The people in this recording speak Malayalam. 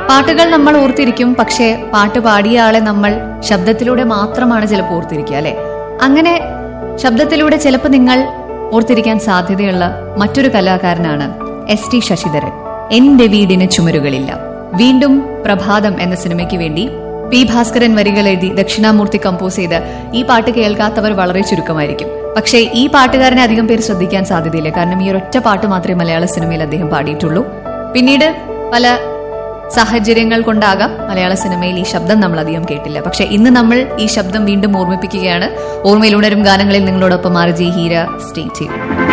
പാട്ടുകൾ നമ്മൾ ഓർത്തിരിക്കും പക്ഷേ പാട്ട് പാടിയ ആളെ നമ്മൾ ശബ്ദത്തിലൂടെ മാത്രമാണ് ചിലപ്പോൾ ഓർത്തിരിക്കുക അല്ലെ അങ്ങനെ ശബ്ദത്തിലൂടെ ചിലപ്പോൾ നിങ്ങൾ ഓർത്തിരിക്കാൻ സാധ്യതയുള്ള മറ്റൊരു കലാകാരനാണ് എസ് ടി ശശിധരൻ എന്റെ വീടിന് ചുമരുകളില്ല വീണ്ടും പ്രഭാതം എന്ന സിനിമയ്ക്ക് വേണ്ടി പി ഭാസ്കരൻ വരികൾ എഴുതി ദക്ഷിണാമൂർത്തി കമ്പോസ് ചെയ്ത് ഈ പാട്ട് കേൾക്കാത്തവർ വളരെ ചുരുക്കമായിരിക്കും പക്ഷേ ഈ പാട്ടുകാരനെ അധികം പേര് ശ്രദ്ധിക്കാൻ സാധ്യതയില്ല കാരണം ഈ ഒരൊറ്റ പാട്ട് മാത്രമേ മലയാള സിനിമയിൽ അദ്ദേഹം പാടിയിട്ടുള്ളൂ പിന്നീട് പല സാഹചര്യങ്ങൾ കൊണ്ടാകാം മലയാള സിനിമയിൽ ഈ ശബ്ദം നമ്മൾ അധികം കേട്ടില്ല പക്ഷെ ഇന്ന് നമ്മൾ ഈ ശബ്ദം വീണ്ടും ഓർമ്മിപ്പിക്കുകയാണ് ഓർമ്മയിൽ ഉണരും ഗാനങ്ങളിൽ നിങ്ങളോടൊപ്പം ആർ ജി ഹീര സ്റ്റേ ചെയ്യും